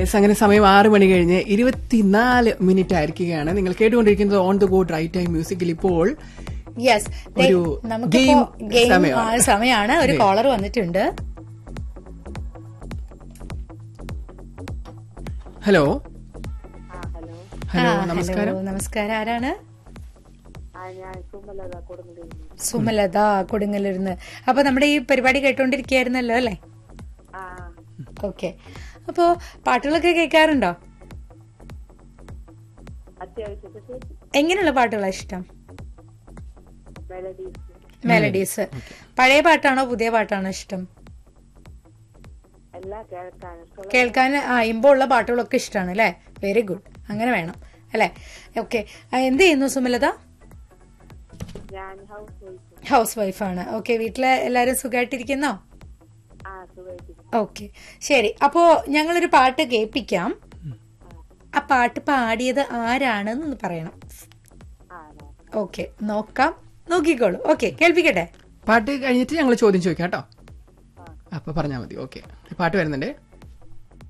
Yes അങ്ങനെ സമയം ആറ് മണി കഴിഞ്ഞ് ഇരുപത്തിനാല് മിനിറ്റ് ആയിരിക്കുകയാണ് നിങ്ങൾ കേട്ടുകൊണ്ടിരിക്കുന്നത് on the go drive time മ്യൂസിക്കിൽ ഇപ്പോൾ യെസ് ഒരു നമുക്കിപ്പോ game ഗെയിം സമയമാണ്. സമയമാണ് ഒരു അതെ. കോളർ വന്നിട്ടുണ്ട് ഹലോ ഹലോ ഹലോ ആ, നമസ്കാരം ഹലോ, നമസ്കാരം ആരാണ് ആ ഞാൻ സുമലത കൊടുങ്ങല്ലൂരിൽ സുമലത കൊടുങ്ങലിരുന്ന് അപ്പൊ നമ്മുടെ ഈ പരിപാടി കേട്ടോണ്ടിരിക്കുകയായിരുന്നല്ലോ അല്ലേ ആ ഓക്കെ അപ്പോ പാട്ടുകളൊക്കെ കേൾക്കാറുണ്ടോ അത്യാവശ്യത്തെ എങ്ങനെയുള്ള പാട്ടുകളാണ് ഇഷ്ടം മെലഡീസ് മെലഡീസ് പഴയ പാട്ടാണോ പുതിയ പാട്ടാണോ ഇഷ്ടം എല്ലാം കേൾക്കാൻ ഇഷ്ടമുള്ള കേൾക്കാൻ ആ ഇമ്പോ ഉള്ള പാട്ടുകളൊക്കെ ഇഷ്ടമാണ് അല്ലേ വെരി ഗുഡ് അങ്ങനെ വേണം അല്ലേ ഓക്കെ എന്ത് ചെയ്യുന്നു സുമലത ഞാൻ ഹൗസ് വൈഫ് ഹൗസ് വൈഫാണ് ഓക്കെ വീട്ടിലെ എല്ലാരും സുഖമായിട്ടിരിക്കുന്നോ ആ സുഖമായിട്ട് ഓക്കെ ശരി അപ്പോ ഞങ്ങളൊരു പാട്ട് കേൾപ്പിക്കാം ആ പാട്ട് പാടിയത് ആരാണെന്ന് പറയണം ആ ഓക്കെ നോക്കാം നോക്കിക്കോളൂ ഓക്കെ കേൾപ്പിക്കട്ടെ പാട്ട് കഴിഞ്ഞിട്ട് ഞങ്ങൾ ചോദ്യം ചോദിക്കാം കേട്ടോ അപ്പൊ പറഞ്ഞാൽ മതി ഓക്കെ പാട്ട് വരുന്നുണ്ടേ